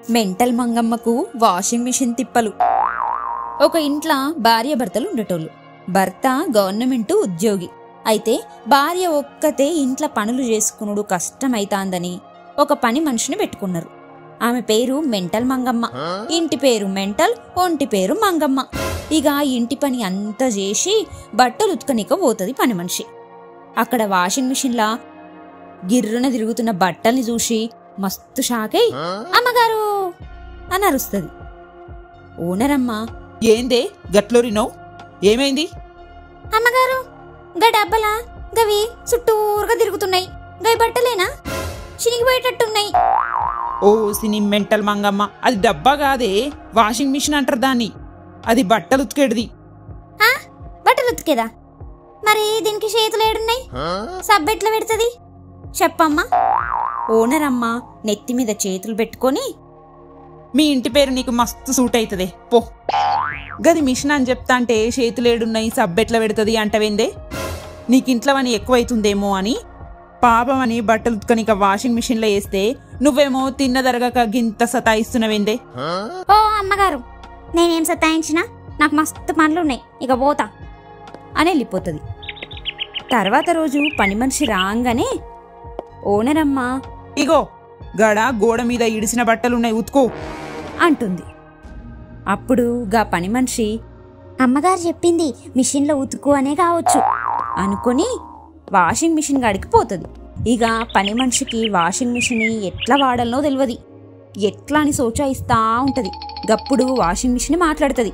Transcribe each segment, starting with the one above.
Mental మంగమ్మకు washing machine తిప్పలు ఒక ఇంట్లో భార్య భర్తలు ఉండేటోళ్ళు భర్త గవర్నమెంట్ ఉద్యోగి అయితే భార్య ఒక్కతే ఇంట్లో పనులు చేసుకునుడు కష్టమైతాందని ఒక పని మనిషిని పెట్టుకున్నారు ఆమె పేరు మెంటల్ మంగమ్మ ఇంటి పేరు మెంటల్ ఒంటి పేరు మంగమ్మ ఇక ఇంటి పని అంతా చేసి బట్టలు ఉతకనిక పోతుంది పని మనిషి అక్కడ వాషింగ్ మిషన్లా గిర్రున తిరుగుతున్న బట్టల్ని చూసి మస్తు షాకై అమ్మగారు అని అరుస్తుంది ఓనరమ్మ ఏందే గట్లోరినో ఏమైంది అమ్మగారు గా డబ్బలా గవి చుట్టూరుగా తిరుగుతున్నాయి గవి బట్టలేనా చినిగిపోయేటట్టున్నాయి ఓ సిని మెంటల్ మంగమ్మ అది డబ్బా కాదే వాషింగ్ మిషన్ అంటారు దాన్ని అది బట్టలు ఉతికేటిది ఆ? బట్టలు ఉతికేదా మరి దీనికి చేతులు ఏడున్నాయి సబ్బెట్లా పెడుతుంది చెప్పమ్మా ఓనరమ్మ నెత్తి మీద చేతులు పెట్టుకొని మీ ఇంటి పేరు నీకు మస్తు సూట్ అవుతుంది పో గది మిషన్ అని చెప్తా అంటే చేతులేడున్నాయి సబ్బెట్లా పెడుతుంది అంటవేందే నీకు ఇంట్లో అని ఎక్కువైతుందేమో అని పాపం అని బట్టలు ఉతుకనిక వాషింగ్ మిషన్లో వేస్తే నువ్వేమో తిన్నదరగక గింత సతాయిస్తున్నవేందే ఓ అమ్మగారు నేనేం సతాయించినా నాకు మస్తు పనులున్నాయి ఇక పోతా అని వెళ్ళిపోతుంది తర్వాత రోజు పని మనిషి రాగానే ఓనరమ్మ ఇగో గడ గోడ మీద ఇడిసిన బట్టలున్నాయి ఉతుకో అంటుంది అప్పుడు గా పని మనిషి అమ్మగారు చెప్పింది మిషన్లో ఉతుకు అనే కావచ్చు అనుకొని వాషింగ్ మిషన్ కాడికి పోతుంది ఇక పని మనిషికి వాషింగ్ మిషన్ ఎట్లా వాడాలనో తెలియదు ఎట్లా అని సోచాయిస్తా ఉంటది గప్పుడు వాషింగ్ మిషన్ మాట్లాడుతుంది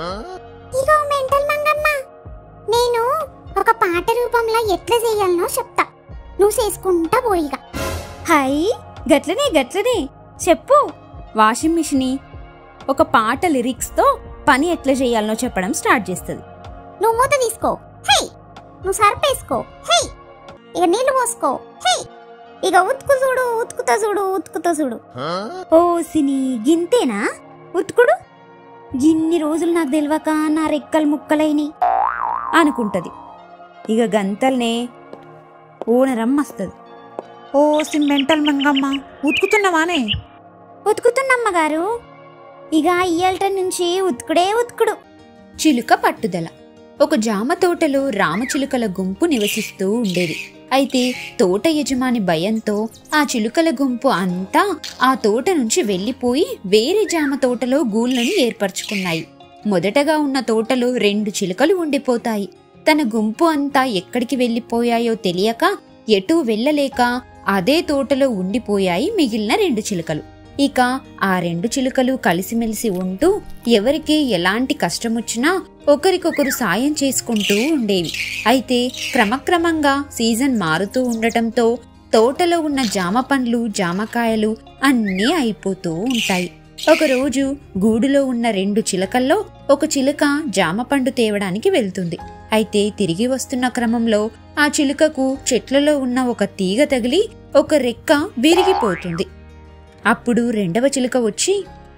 ఇగో మెంటల్ మంగమ్మ నేను ఒక పాట రూపంలో ఎట్లా చేయాలనో చెప్తా నువ్వు చేసుకుంటా పోయిగా హై గట్లనే గట్లనే చెప్పు వాషింగ్ మిషన్ ఒక పాట లిరిక్స్తో పని ఎట్లా చేయాలనో చెప్పడం స్టార్ట్ చేస్తుంది నువ్వు మూత తీసుకో హే నువ్వు సర్పేసుకో హే ఇక నీళ్లు పోసుకో హే ఇక ఉతుకు చూడు ఉతుకుతా చూడు ఉతుకుతా చూడు ఓ సిని గింతేనా ఉతుకుడు ఇన్ని రోజులు నాకు తెలియక నా రెక్కలు ముక్కలైని అనుకుంటది ఇక గంతల్నే ఓనరమ్మస్తుంది ఓ మెంటల్ మంగమ్మ ఉతుకుతున్నావానే ఉతుకుతున్నమ్మగారు ఇక ఇయ్యాలట నుంచి ఉతుకుడే ఉతుకుడు చిలుక పట్టుదల ఒక జామ తోటలో రామచిలుకల గుంపు నివసిస్తూ ఉండేది అయితే తోట యజమాని భయంతో ఆ చిలుకల గుంపు అంతా ఆ తోట నుంచి వెళ్లిపోయి వేరే జామ తోటలో గూళ్ళను ఏర్పరచుకున్నాయి మొదటగా ఉన్న తోటలో రెండు చిలుకలు ఉండిపోతాయి తన గుంపు అంతా ఎక్కడికి వెళ్లిపోయాయో తెలియక ఎటూ వెళ్ళలేక అదే తోటలో ఉండిపోయాయి మిగిలిన రెండు చిలుకలు ఇక ఆ రెండు చిలుకలు కలిసిమెలిసి ఉంటూ ఎవరికి ఎలాంటి కష్టమొచ్చినా ఒకరికొకరు సాయం చేసుకుంటూ ఉండేవి అయితే క్రమక్రమంగా సీజన్ మారుతూ ఉండటంతో తోటలో ఉన్న జామ పండ్లు జామకాయలు అన్నీ అయిపోతూ ఉంటాయి ఒకరోజు గూడులో ఉన్న రెండు చిలకల్లో ఒక చిలుక జామ పండు తేవడానికి వెళ్తుంది అయితే తిరిగి వస్తున్న క్రమంలో ఆ చిలుకకు చెట్లలో ఉన్న ఒక తీగ తగిలి ఒక రెక్క విరిగిపోతుంది అప్పుడు రెండవ చిలుక వచ్చి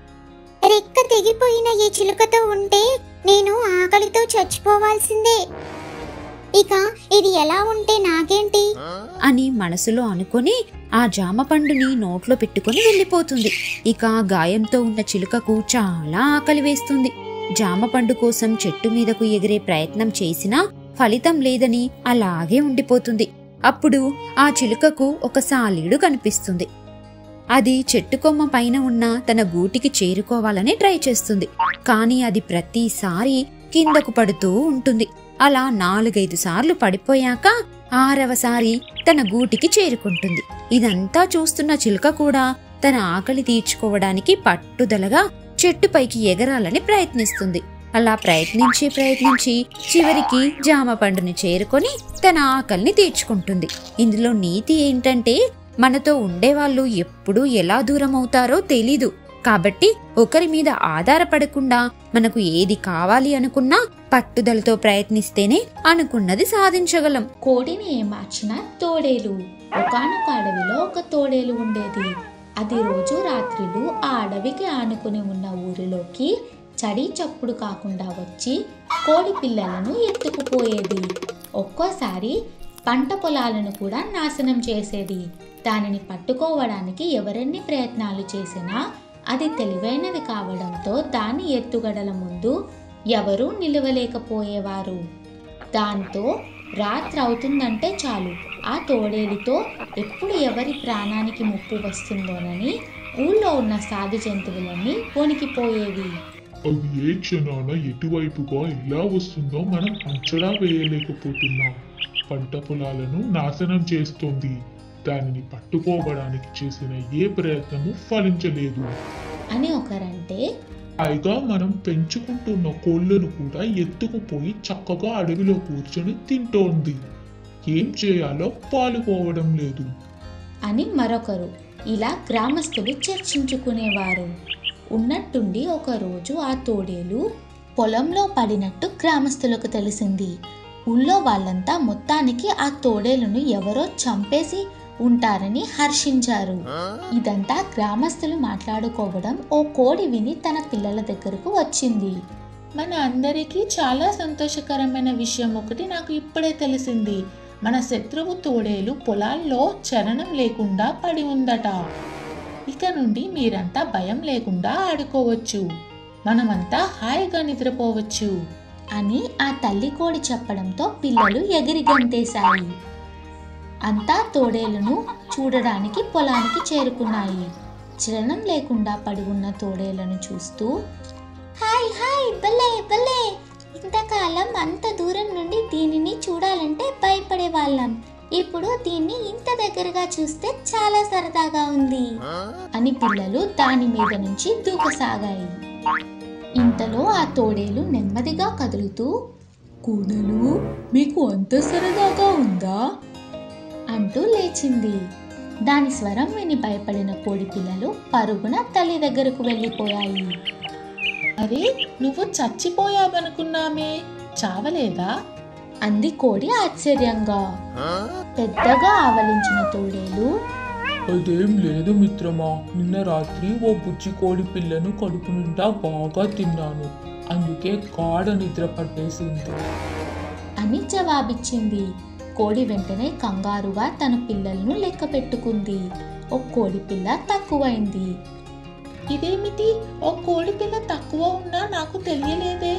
రెక్క తెగిపోయిన ఈ చిలుకతో ఉంటే నేను ఆకలితో చచ్చిపోవాల్సిందే ఇక ఇది ఎలా ఉంటే నాకేంటి అని మనసులో అనుకొని ఆ జామ పండుని నోట్లో పెట్టుకుని వెళ్ళిపోతుంది ఇక ఆ గాయంతో ఉన్న చిలుకకు చాలా ఆకలి వేస్తుంది జామ పండు కోసం చెట్టు మీదకు ఎగిరే ప్రయత్నం చేసినా ఫలితం లేదని అలాగే ఉండిపోతుంది అప్పుడు ఆ చిలుకకు ఒక సాలీడు కనిపిస్తుంది అది చెట్టు కొమ్మ పైన ఉన్న తన గూటికి చేరుకోవాలని ట్రై చేస్తుంది కానీ అది ప్రతిసారి కిందకు పడుతూ ఉంటుంది అలా నాలుగైదు సార్లు పడిపోయాక ఆరవసారి తన గూటికి చేరుకుంటుంది ఇదంతా చూస్తున్న చిలుక కూడా తన ఆకలి తీర్చుకోవడానికి పట్టుదలగా చెట్టుపైకి ఎగరాలని ప్రయత్నిస్తుంది అలా ప్రయత్నించి ప్రయత్నించి చివరికి జామ పండుని చేరుకొని తన ఆకలిని తీర్చుకుంటుంది ఇందులో నీతి ఏంటంటే మనతో ఉండేవాళ్ళు ఎప్పుడూ ఎలా దూరం అవుతారో తెలీదు కాబట్టి ఒకరి మీద ఆధారపడకుండా మనకు ఏది కావాలి అనుకున్నా పట్టుదలతో ప్రయత్నిస్తేనే అనుకున్నది సాధించగలం కోడిని ఏమార్చిన తోడేలు ఒకానొక అడవిలో ఒక తోడేలు ఉండేది అది రోజు రాత్రిలు ఆ అడవికి ఆనుకుని ఉన్న ఊరిలోకి చడి చప్పుడు కాకుండా వచ్చి కోడి పిల్లలను ఎత్తుకుపోయేది ఒక్కోసారి పంట పొలాలను కూడా నాశనం చేసేది దానిని పట్టుకోవడానికి ఎవరెన్ని ప్రయత్నాలు చేసినా అది తెలివైనది కావడంతో దాని ఎత్తుగడల ముందు ఎవరూ నిలవలేకపోయేవారు దాంతో రాత్రి అవుతుందంటే చాలు ఆ తోడేలుతో ఎప్పుడు ఎవరి ప్రాణానికి ముప్పు వస్తుందోనని ఊళ్ళో ఉన్న సాధు జంతువులన్నీ వణికిపోయేవి అది ఏ క్షణాన ఎటువైపుగా ఎలా వస్తుందో మనం అంచనా వేయలేకపోతున్నాం పంట పొలాలను నాశనం చేస్తోంది దానిని పట్టుకోవడానికి చేసిన ఏ ప్రయత్నము ఫలించలేదు అని ఒకరంటే పైగా మనం పెంచుకుంటున్న కోళ్ళను కూడా ఎత్తుకుపోయి చక్కగా అడవిలో కూర్చొని తింటోంది ఏం చేయాలో పాలుపోవడం లేదు అని మరొకరు ఇలా గ్రామస్తులు చర్చించుకునేవారు ఉన్నట్టుండి ఒకరోజు ఆ తోడేలు పొలంలో పడినట్టు గ్రామస్తులకు తెలిసింది ఊళ్ళో వాళ్ళంతా మొత్తానికి ఆ తోడేలును ఎవరో చంపేసి ఉంటారని హర్షించారు ఇదంతా గ్రామస్తులు మాట్లాడుకోవడం ఓ కోడి విని తన పిల్లల దగ్గరకు వచ్చింది మన అందరికీ చాలా సంతోషకరమైన విషయం ఒకటి నాకు ఇప్పుడే తెలిసింది మన శత్రువు తోడేలు పొలాల్లో చలనం లేకుండా పడి ఉందట ఇక నుండి మీరంతా భయం లేకుండా ఆడుకోవచ్చు మనమంతా హాయిగా నిద్రపోవచ్చు అని ఆ తల్లి కోడి చెప్పడంతో పిల్లలు ఎగిరి గంతేశాయి అంతా తోడేలును చూడడానికి పొలానికి చేరుకున్నాయి చలనం లేకుండా పడి ఉన్న తోడేలను చూస్తూ హాయ్ హాయ్ భలే భలే ఇంతకాలం అంత దూరం నుండి దీనిని చూడాలంటే భయపడే వాళ్ళం ఇప్పుడు దీన్ని ఇంత దగ్గరగా చూస్తే చాలా సరదాగా ఉంది అని పిల్లలు దాని మీద నుంచి దూకసాగాయి ఇంతలో ఆ తోడేలు నెమ్మదిగా కదులుతూ కూనలు మీకు అంత సరదాగా ఉందా అంటూ లేచింది దాని స్వరం విని భయపడిన కోడి పిల్లలు పరుగున తల్లి దగ్గరకు వెళ్ళిపోయాయి అరే నువ్వు చచ్చిపోయావనుకున్నామే చావలేదా అంది కోడి ఆశ్చర్యంగా పెద్దగా ఆవలించిన తోడేలు అదేం లేదు మిత్రమా నిన్న రాత్రి ఓ బుజ్జి కోడి పిల్లను కడుపు నిండా బాగా తిన్నాను అందుకే గాఢ నిద్ర పట్టేసింది అని జవాబిచ్చింది కోడి వెంటనే కంగారుగా తన పిల్లలను లెక్క పెట్టుకుంది ఓ కోడి పిల్ల తక్కువైంది ఇదేమిటి ఓ కోడి పిల్ల తక్కువ ఉన్నా నాకు తెలియలేదే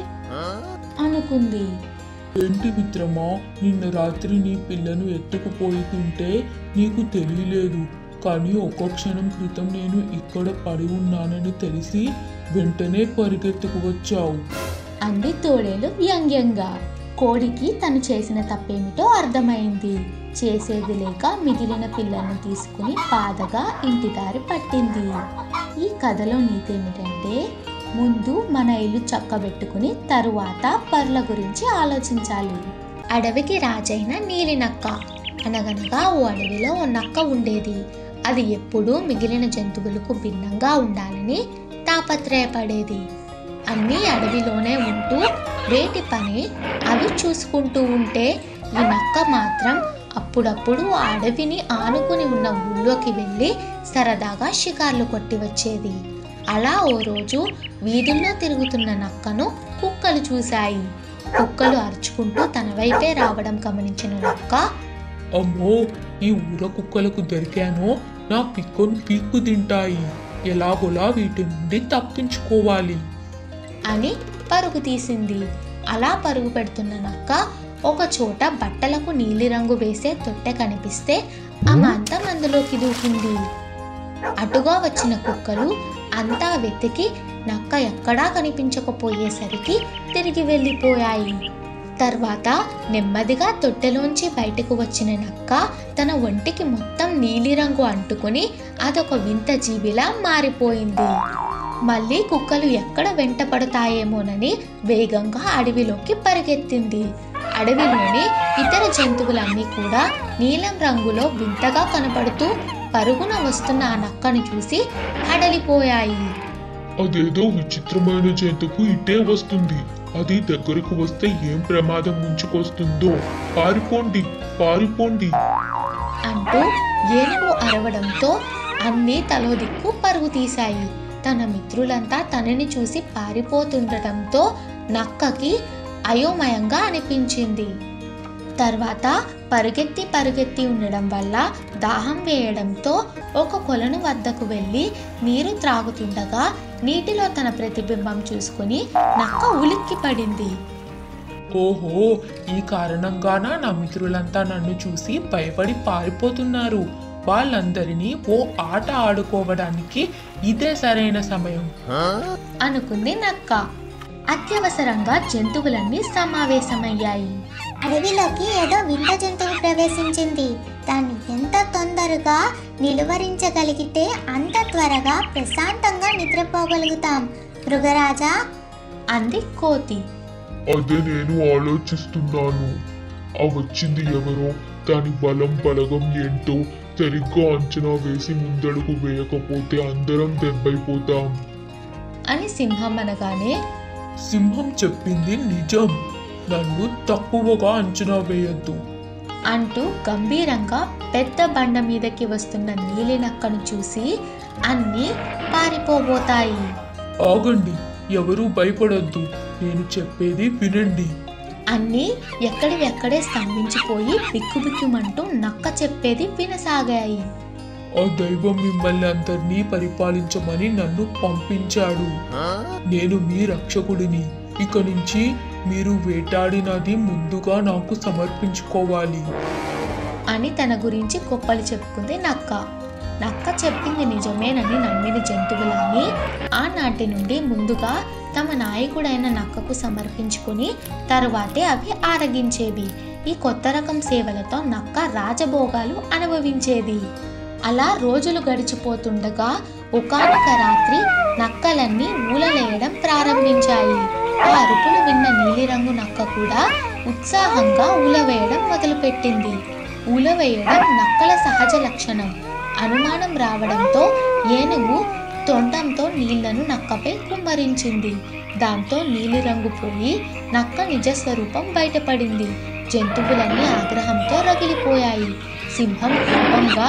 అనుకుంది ఏంటి మిత్రమా నిన్న రాత్రి నీ పిల్లను ఎత్తుకుపోయి తింటే నీకు తెలియలేదు కానీ ఒక్క క్షణం క్రితం నేను ఇక్కడ పడి ఉన్నానని తెలిసి వెంటనే పరిగెత్తుకు వచ్చావు అంది తోడేలు వ్యంగ్యంగా కోడికి తను చేసిన తప్పేమిటో అర్థమైంది చేసేది లేక మిగిలిన పిల్లలను తీసుకుని బాధగా ఇంటి దారి పట్టింది ఈ కథలో నీతేమిటంటే ముందు మన ఇల్లు చక్కబెట్టుకుని తరువాత పర్ల గురించి ఆలోచించాలి అడవికి రాజైన నీలి నక్క అనగనగా ఓ అడవిలో ఓ నక్క ఉండేది అది ఎప్పుడూ మిగిలిన జంతువులకు భిన్నంగా ఉండాలని తాపత్రయపడేది అన్నీ అడవిలోనే ఉంటూ వేటి పని అవి చూసుకుంటూ ఉంటే ఈ నక్క మాత్రం అప్పుడప్పుడు ఆ అడవిని ఆనుకుని ఉన్న ఊళ్ళోకి వెళ్ళి సరదాగా షికార్లు కొట్టి వచ్చేది అలా ఓ రోజు వీధుల్లో తిరుగుతున్న నక్కను కుక్కలు చూశాయి కుక్కలు అరుచుకుంటూ తన వైపే రావడం గమనించిన నక్క అమ్మో ఈ ఊర కుక్కలకు దొరికానో నా పిక్కను పీక్కు తింటాయి ఎలాగోలా వీటి నుండి తప్పించుకోవాలి అని పరుగు తీసింది అలా పరుగు పెడుతున్న నక్క ఒక చోట బట్టలకు నీలిరంగు వేసే తొట్టె కనిపిస్తే ఆమె అంతా అందులోకి దూకింది అటుగా వచ్చిన కుక్కలు అంతా వెతికి నక్క ఎక్కడా కనిపించకపోయేసరికి తిరిగి వెళ్ళిపోయాయి తర్వాత నెమ్మదిగా తొట్టెలోంచి బయటకు వచ్చిన నక్క తన ఒంటికి మొత్తం నీలిరంగు అంటుకుని అదొక వింత జీవిలా మారిపోయింది మళ్ళీ కుక్కలు ఎక్కడ వెంట పడతాయేమోనని వేగంగా అడవిలోకి పరిగెత్తింది అడవిలోని ఇతర జంతువులన్నీ కూడా నీలం రంగులో వింతగా కనపడుతూ పరుగున వస్తున్న ఆ నక్కను చూసి హడలిపోయాయి అదేదో విచిత్రమైన జంతువు ఇటే వస్తుంది అది దగ్గరకు వస్తే ఏం ప్రమాదం ముంచుకొస్తుందో పారిపోండి పారిపోండి అంటూ ఏనుగు అరవడంతో అన్నీ తలో దిక్కు పరుగు తీశాయి తన మిత్రులంతా తనని చూసి పారిపోతుండటంతో నక్కకి అయోమయంగా అనిపించింది తర్వాత పరుగెత్తి పరుగెత్తి ఉండడం వల్ల దాహం వేయడంతో ఒక కొలను వద్దకు వెళ్ళి నీరు త్రాగుతుండగా నీటిలో తన ప్రతిబింబం చూసుకుని నక్క ఉలిక్కి పడింది ఓహో ఈ కారణంగాన నా మిత్రులంతా నన్ను చూసి భయపడి పారిపోతున్నారు వాళ్ళందరినీ ఓ ఆట ఆడుకోవడానికి ఇదే సరైన సమయం అనుకుంది నక్క అత్యవసరంగా జంతువులన్నీ సమావేశమయ్యాయి అడవిలోకి ఏదో వింత జంతువు ప్రవేశించింది దాన్ని ఎంత తొందరగా నిలువరించగలిగితే అంత త్వరగా ప్రశాంతంగా నిద్రపోగలుగుతాం మృగరాజా అంది కోతి అదే నేను ఆలోచిస్తున్నాను ఆ వచ్చింది ఎవరో దాని బలం బలగం ఏంటో సరిగ్గా అంచనా వేసి ముందడుగు వేయకపోతే అందరం దెబ్బైపోతాం అని సింహం అనగానే సింహం చెప్పింది నిజం నన్ను తక్కువగా అంచనా వేయొద్దు అంటూ గంభీరంగా పెద్ద బండ మీదకి వస్తున్న నీలి నక్కను చూసి అన్నీ పారిపోబోతాయి ఆగండి ఎవరూ భయపడొద్దు నేను చెప్పేది వినండి అన్నీ ఎక్కడివెక్కడే స్తంభించిపోయి బిక్కుబిక్కుమంటూ నక్క చెప్పేది వినసాగాయి ఆ దైవం మిమ్మల్ని అందరినీ పరిపాలించమని నన్ను పంపించాడు నేను మీ రక్షకుడిని ఇక నుంచి మీరు వేటాడినది ముందుగా నాకు సమర్పించుకోవాలి అని తన గురించి గొప్పలు చెప్పుకుంది నక్క నక్క చెప్పింది నిజమేనని నమ్మిన జంతువులన్నీ ఆనాటి నుండి ముందుగా తమ నాయకుడైన నక్కకు సమర్పించుకుని తరువాతే అవి ఆరగించేవి ఈ కొత్త రకం సేవలతో నక్క రాజభోగాలు అనుభవించేది అలా రోజులు గడిచిపోతుండగా ఒకానొక రాత్రి నక్కలన్నీ ఊలలేయడం ప్రారంభించాయి ఆ అరుపులు విన్న నీలిరంగు నక్క కూడా ఉత్సాహంగా ఊలవేయడం మొదలుపెట్టింది ఊలవేయడం నక్కల సహజ లక్షణం అనుమానం రావడంతో ఏనుగు తొండంతో నీళ్లను నక్కపై కుమ్మరించింది దాంతో నీలిరంగు పోయి నక్క నిజస్వరూపం బయటపడింది జంతువులన్నీ ఆగ్రహంతో రగిలిపోయాయి సింహం కోపంగా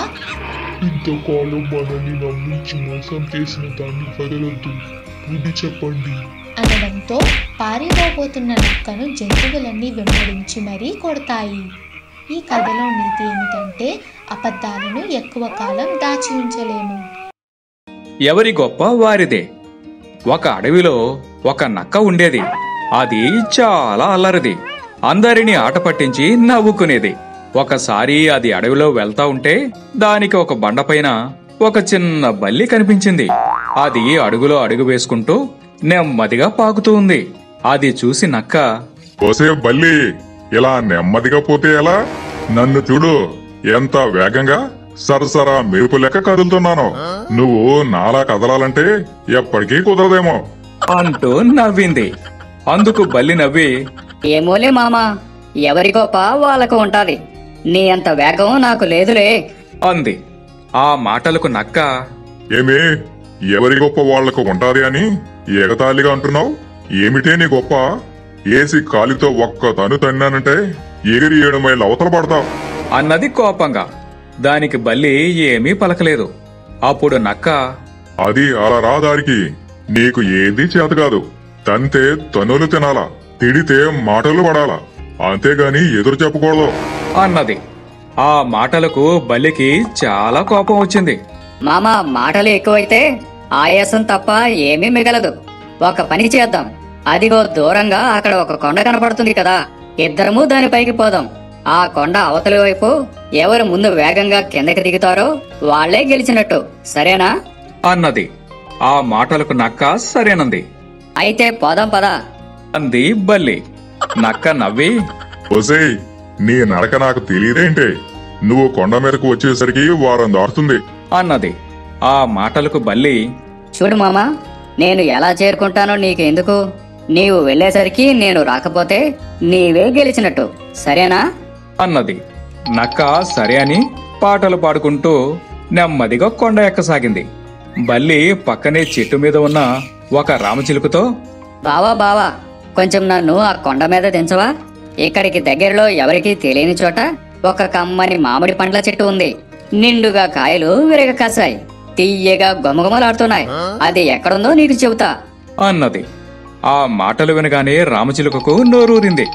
ఇంతకాలం మనల్ని నమ్మించి మోసం చేసిన దాన్ని వదలొద్దు బుద్ధి చెప్పండి అనడంతో పారిపోబోతున్న నక్కను జంతువులన్నీ వెంబడించి మరీ కొడతాయి ఈ కథలో నీతి ఏమిటంటే అబద్ధాలను ఎక్కువ కాలం దాచి ఉంచలేము ఎవరి గొప్ప వారిదే ఒక అడవిలో ఒక నక్క ఉండేది అది చాలా అల్లరిది అందరినీ ఆట పట్టించి నవ్వుకునేది ఒకసారి అది అడవిలో వెళ్తా ఉంటే దానికి ఒక బండపైన ఒక చిన్న బల్లి కనిపించింది అది అడుగులో అడుగు వేసుకుంటూ నెమ్మదిగా పాకుతూ ఉంది అది చూసి నక్క ఓసే బల్లి ఇలా నెమ్మదిగా పోతే ఎలా నన్ను చూడు ఎంత వేగంగా సరసరా మెరుపు లెక్క కదులుతున్నాను నువ్వు నాలా కదలాలంటే ఎప్పటికీ కుదరదేమో అంటూ నవ్వింది అందుకు బల్లి నవ్వి ఏమోలే మామా ఎవరి గొప్ప వాళ్ళకు ఉంటది నీ అంత వేగం నాకు లేదులే అంది ఆ మాటలకు నక్క ఏమి ఎవరి గొప్ప వాళ్లకు ఉంటాది అని ఎగతాళిగా అంటున్నావు ఏమిటే నీ గొప్ప ఏసి కాలితో ఒక్క తను తన్నానంటే ఎగిరి ఏడు మైళ్ళ అవతల పడతావు అన్నది కోపంగా దానికి బల్లి ఏమీ పలకలేదు అప్పుడు నక్క అది అలా రా దారికి నీకు ఏది చేత కాదు తంతే తనులు తినాలా తిడితే మాటలు పడాలా అంతేగాని ఎదురు చెప్పకూడదు అన్నది ఆ మాటలకు బల్లికి చాలా కోపం వచ్చింది మామా మాటలు ఎక్కువైతే ఆయాసం తప్ప ఏమీ మిగలదు ఒక పని చేద్దాం అదిగో దూరంగా అక్కడ ఒక కొండ కనపడుతుంది కదా ఇద్దరము దానిపైకి పోదాం ఆ కొండ అవతలి వైపు ఎవరు ముందు వేగంగా కిందకి దిగుతారో వాళ్లే గెలిచినట్టు సరేనా అన్నది ఆ మాటలకు నక్క సరేనంది అయితే పోదాం పదా అంది బల్లి నక్క నవ్వి ఒసేయ్ నీ నడక నాకు తెలియదేంటే నువ్వు కొండ మీదకు వచ్చేసరికి వారం దాటుతుంది అన్నది ఆ మాటలకు బల్లి చూడు మామా నేను ఎలా చేరుకుంటానో నీకు ఎందుకు నీవు వెళ్ళేసరికి నేను రాకపోతే నీవే గెలిచినట్టు సరేనా అన్నది నక్క సరే అని పాటలు పాడుకుంటూ నెమ్మదిగా కొండ ఎక్కసాగింది బల్లి పక్కనే చెట్టు మీద ఉన్న ఒక రామచిలుకతో బావా బావా కొంచెం నన్ను ఆ కొండ మీద దించవా ఇక్కడికి దగ్గరలో ఎవరికీ తెలియని చోట ఒక కమ్మని మామిడి పండ్ల చెట్టు ఉంది నిండుగా కాయలు విరగ కాసాయి తీయగా గుమగుమలాడుతున్నాయి అది ఎక్కడుందో నీకు చెబుతా అన్నది ఆ మాటలు వినగానే రామచిలుకకు నోరూరింది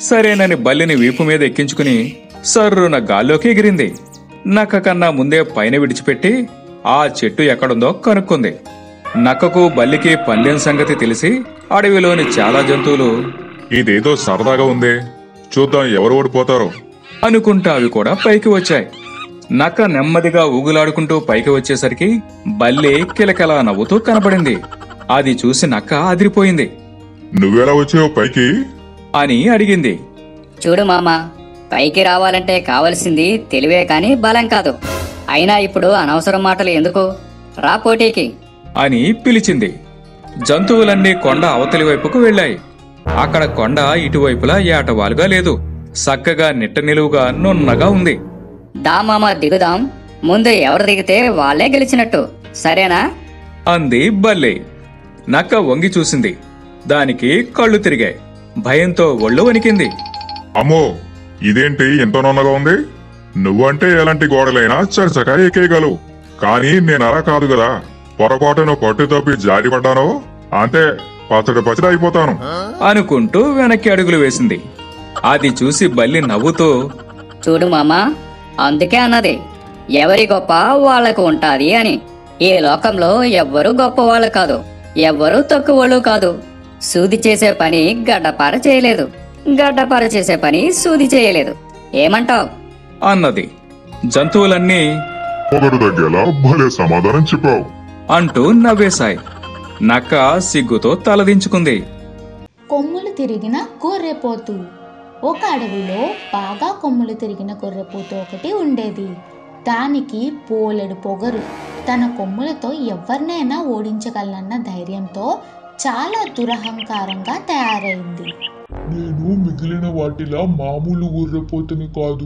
సరేనని బల్లిని వీపు మీద ఎక్కించుకుని సర్రున గాల్లోకి ఎగిరింది నక్క కన్నా ముందే పైన విడిచిపెట్టి ఆ చెట్టు ఎక్కడుందో కనుక్కుంది నక్కకు బల్లికి పందెం సంగతి తెలిసి అడవిలోని చాలా జంతువులు ఇదేదో సరదాగా ఉందే చూద్దాం ఎవరు ఓడిపోతారో అనుకుంటా అవి కూడా పైకి వచ్చాయి నక్క నెమ్మదిగా ఊగులాడుకుంటూ పైకి వచ్చేసరికి బల్లి కిలకిలా నవ్వుతూ కనబడింది అది చూసి నక్క అదిరిపోయింది నువ్వెలా వచ్చావు పైకి అని అడిగింది చూడు మామ పైకి రావాలంటే కావలసింది తెలివే కాని బలం కాదు అయినా ఇప్పుడు అనవసరం మాటలు ఎందుకు రా పోటీకి అని పిలిచింది జంతువులన్నీ కొండ అవతలి వైపుకు వెళ్ళాయి అక్కడ కొండ ఇటువైపులా ఏటవాలుగా లేదు చక్కగా నిట్ట నిలువుగా నున్నగా ఉంది దా మామ దిగుదాం ముందు ఎవరు దిగితే వాళ్ళే గెలిచినట్టు సరేనా అంది బల్లి నక్క వంగి చూసింది దానికి కళ్ళు తిరిగాయి భయంతో ఒళ్ళు వణికింది అమ్మో ఇదేంటి ఎంత నున్నగా ఉంది నువ్వంటే ఎలాంటి గోడలైనా చరచక ఎక్కేయగలవు కానీ నేను అలా కాదు కదా పొరపాటును పట్టు తప్పి జారిపడ్డానో అంతే పచ్చడి పచ్చడి అయిపోతాను అనుకుంటూ వెనక్కి అడుగులు వేసింది అది చూసి బల్లి నవ్వుతూ చూడు మామ అందుకే అన్నది ఎవరి గొప్ప వాళ్లకు ఉంటాది అని ఈ లోకంలో ఎవ్వరూ గొప్పవాళ్ళు కాదు ఎవ్వరూ తక్కువళ్ళు కాదు సూది చేసే పని గడ్డపార చేయలేదు గడ్డపార చేసే పని సూది చేయలేదు ఏమంటావ్ అన్నది జంతువులన్నీ పొగరు తగ్గేలా భలే సమాధానం చెప్పావు అంటూ నవ్వేశాయి నక్క సిగ్గుతో తలదించుకుంది కొమ్ములు తిరిగిన గొర్రెపోతు ఒక అడవిలో బాగా కొమ్ములు తిరిగిన గొర్రెపోతు ఒకటి ఉండేది దానికి పోలెడు పొగరు తన కొమ్ములతో ఎవరినైనా ఓడించగలనన్న ధైర్యంతో చాలా దురహంకారంగా తయారైంది నేను మిగిలిన వాటిలా మామూలు గుర్రపోతుని కాదు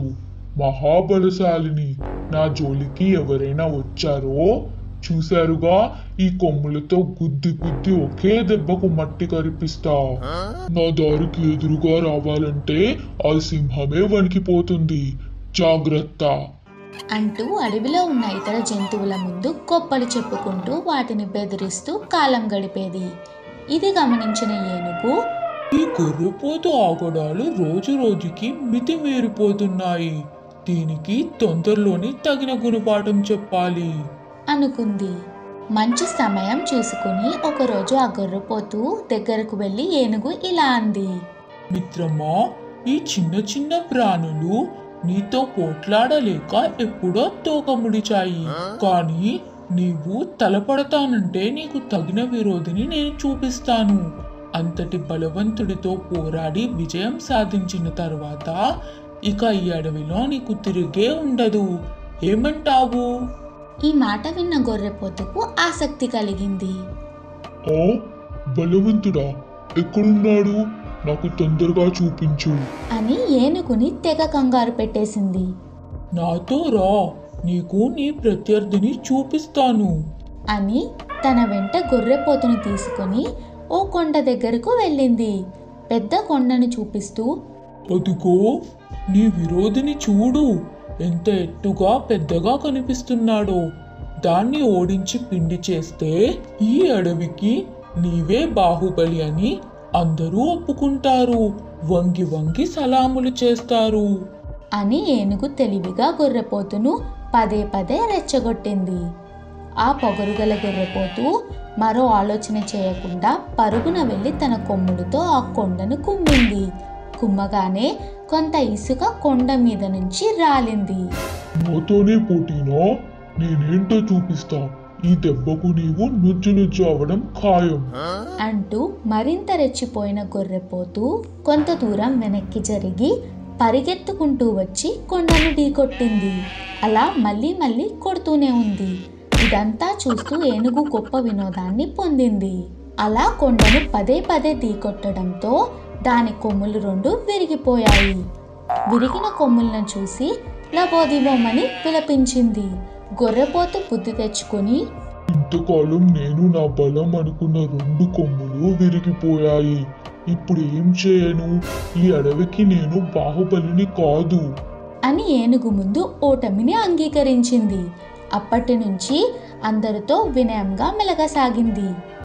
మహాబలశాలిని నా జోలికి ఎవరైనా వచ్చారో చూశారుగా ఈ కొమ్ములతో గుద్ది గుద్ది ఒకే దెబ్బకు మట్టి కరిపిస్తా నా దారికి ఎదురుగా రావాలంటే ఆ సింహమే వణికిపోతుంది జాగ్రత్త అంటూ అడవిలో ఉన్న ఇతర జంతువుల ముందు గొప్పలు చెప్పుకుంటూ వాటిని బెదిరిస్తూ కాలం గడిపేది ఇది గమనించిన ఏనుగు ఈ గొర్రెపోతు ఆగడాలు రోజు రోజుకి మితిమీరిపోతున్నాయి దీనికి తొందరలోనే తగిన గుణపాఠం చెప్పాలి అనుకుంది మంచి సమయం చూసుకుని ఒకరోజు ఆ గొర్రెపోతు దగ్గరకు వెళ్ళి ఏనుగు ఇలా అంది మిత్రమా ఈ చిన్న చిన్న ప్రాణులు నీతో పోట్లాడలేక ఎప్పుడో తోక ముడిచాయి కానీ నీవు తలపడతానంటే నీకు తగిన విరోధిని నేను చూపిస్తాను అంతటి బలవంతుడితో పోరాడి విజయం సాధించిన తర్వాత ఇక ఈ అడవిలో నీకు తిరిగే ఉండదు ఏమంటావు ఈ మాట విన్న గొర్రెపోతుకు ఆసక్తి కలిగింది ఆ బలవంతుడా ఎక్కడున్నాడు నాకు తొందరగా చూపించు అని ఏనుగుని తెగ కంగారు పెట్టేసింది నాతో రా నీకు నీ ప్రత్యర్థిని చూపిస్తాను అని తన వెంట గొర్రెపోతును తీసుకొని ఓ కొండ దగ్గరకు వెళ్ళింది పెద్ద కొండను చూపిస్తూ అదిగో నీ విరోధిని చూడు ఎంత ఎత్తుగా పెద్దగా కనిపిస్తున్నాడో దాన్ని ఓడించి పిండి చేస్తే ఈ అడవికి నీవే బాహుబలి అని అందరూ ఒప్పుకుంటారు వంగి వంగి సలాములు చేస్తారు అని ఏనుగు తెలివిగా గొర్రెపోతును పదే పదే రెచ్చగొట్టింది ఆ పొగరుగల గొర్రెపోతు మరో ఆలోచన చేయకుండా పరుగున వెళ్ళి తన కొమ్ముడితో ఆ కొండను కుమ్మింది కుమ్మగానే కొంత ఇసుక కొండ మీద నుంచి రాలింది నాతోనే పోటీనా నేనేంటో చూపిస్తా ఈ దెబ్బకు నీవు నుజ్జు నుజ్జు అవడం ఖాయం అంటూ మరింత రెచ్చిపోయిన గొర్రెపోతూ కొంత దూరం వెనక్కి జరిగి పరిగెత్తుకుంటూ వచ్చి కొండను ఢీకొట్టింది అలా మళ్ళీ మళ్ళీ కొడుతూనే ఉంది ఇదంతా చూస్తూ ఏనుగు గొప్ప వినోదాన్ని పొందింది అలా కొండను పదే పదే ఢీకొట్టడంతో దాని కొమ్ములు రెండు విరిగిపోయాయి విరిగిన కొమ్ములను చూసి లబోదిబోమని విలపించింది గొర్రెపోతు బుద్ధి తెచ్చుకొని ఇంతకాలం నేను నా బలం అనుకున్న రెండు కొమ్ములు విరిగిపోయాయి ఇప్పుడు ఏం చేయను ఈ అడవికి నేను బాహుబలిని కాదు అని ఏనుగు ముందు ఓటమిని అంగీకరించింది అప్పటి నుంచి అందరితో వినయంగా మెలగసాగింది